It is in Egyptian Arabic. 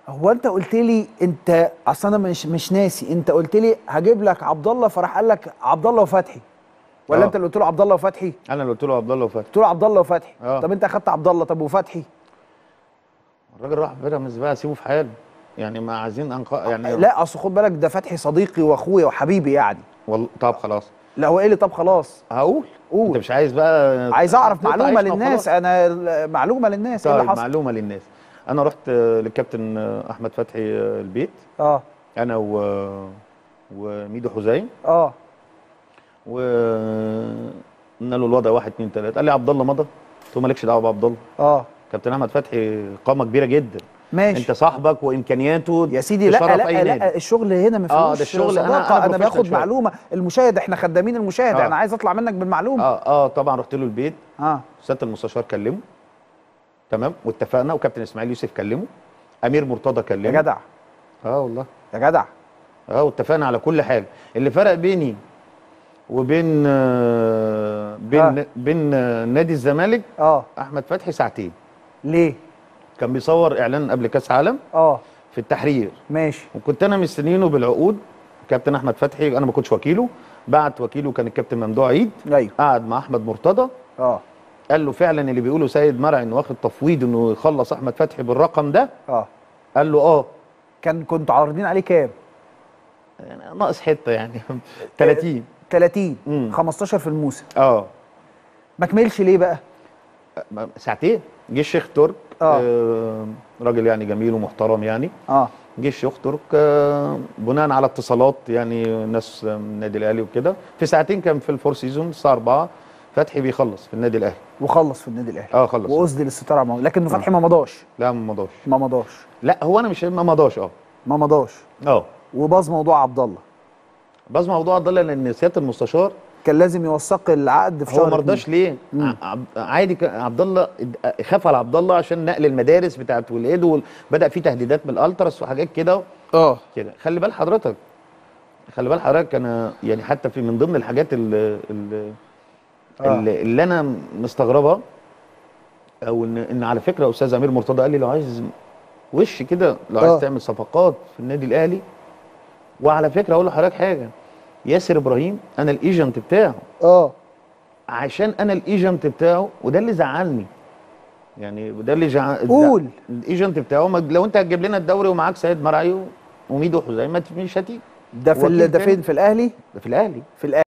هو انت قلت لي انت اصل انا مش مش ناسي انت قلت لي هجيب لك عبد الله فراح قال لك عبد الله وفتحي ولا آه. انت اللي قلت له عبد الله وفتحي انا اللي قلت له عبد الله وفتحي قلت له عبد الله وفتحي آه. طب انت اخدت عبد الله طب وفتحي الراجل راح بيراميدز بقى سيبه في حاله يعني ما عايزين أنق... يعني لا اصل خد بالك ده فتحي صديقي واخويا وحبيبي يعني والله طب خلاص لا هو ايه اللي طب خلاص هقول قول. انت مش عايز بقى عايز اعرف تقطع معلومه عيشنا للناس وخلاص. انا معلومه للناس ايه طيب اللي حصل معلومه للناس انا رحت آه، للكابتن آه، احمد فتحي آه، البيت اه انا و... وميدو حزين اه و قلنا له الوضع واحد اتنين تلاته قال لي عبد الله مضى قلت له مالكش دعوه بعبد الله اه كابتن احمد فتحي قامه كبيره جدا ماشي انت صاحبك وامكانياته يا سيدي لا تشرف لا أي نادي. لا الشغل هنا ما فيهوش آه، ده الشغل أنا- صداقة. أنا انا, باخد بروفيشنال شوية. معلومه المشاهد احنا خدامين المشاهد آه. انا عايز اطلع منك بالمعلومه اه اه طبعا رحت له البيت اه سياده المستشار كلمه تمام واتفقنا وكابتن اسماعيل يوسف كلمه امير مرتضى كلمه يا جدع اه والله يا جدع اه واتفقنا على كل حاجه اللي فرق بيني وبين آه بين آه. بين آه نادي الزمالك اه احمد فتحي ساعتين ليه كان بيصور اعلان قبل كاس عالم اه في التحرير ماشي وكنت انا مستنينه بالعقود كابتن احمد فتحي انا ما كنتش وكيله بعت وكيله كان الكابتن ممدوح عيد ايوه قعد مع احمد مرتضى اه قال له فعلا اللي بيقوله سيد مرعي انه واخد تفويض انه يخلص احمد فتحي بالرقم ده اه قال له اه كان كنتوا عارضين عليه كام يعني ناقص حته يعني 30 30 مم. 15 في الموسم اه ما كملش ليه بقى ساعتين جه الشيخ ترك آه. آه راجل يعني جميل ومحترم يعني اه جه الشيخ ترك آه بناء على اتصالات يعني ناس من النادي الاهلي وكده في ساعتين كان في الفور سيزون الساعه 4 فتحي بيخلص في النادي الاهلي وخلص في النادي الاهلي اه خلص واسدل الستاره على لكن فتحي ما مضاش لا ما مضاش ما مضاش لا هو انا مش ما مضاش اه ما مضاش اه وباظ موضوع عبد الله بس موضوع عبد الله لان سياده المستشار كان لازم يوثق العقد في شهر هو ما رضاش ليه؟ مم. ع- عب- عادي كان عبد الله اد- خاف على عبد الله عشان نقل المدارس بتاعت ولاده وال- بدا في تهديدات من الالتراس وحاجات كده اه كده خلي بال حضرتك خلي بال حضرتك انا يعني حتى في من ضمن الحاجات اللي, اللي, آه. اللي, اللي انا مستغربها او ان ان على فكره استاذ امير مرتضى قال لي لو عايز وش كده لو عايز آه. تعمل صفقات في النادي الاهلي وعلى فكره اقول لحضرتك حاجه ياسر ابراهيم انا الايجنت بتاعه اه عشان انا الايجنت بتاعه وده اللي زعلني يعني وده اللي جع... قول. الايجنت بتاعه ما- لو انت هتجيب لنا الدوري ومعاك سيد مرعي وميدو حزين ما ت- مش هتيجي ده في ال- وكيل ده تاني. فين في الاهلي ده في الاهلي في الاهلي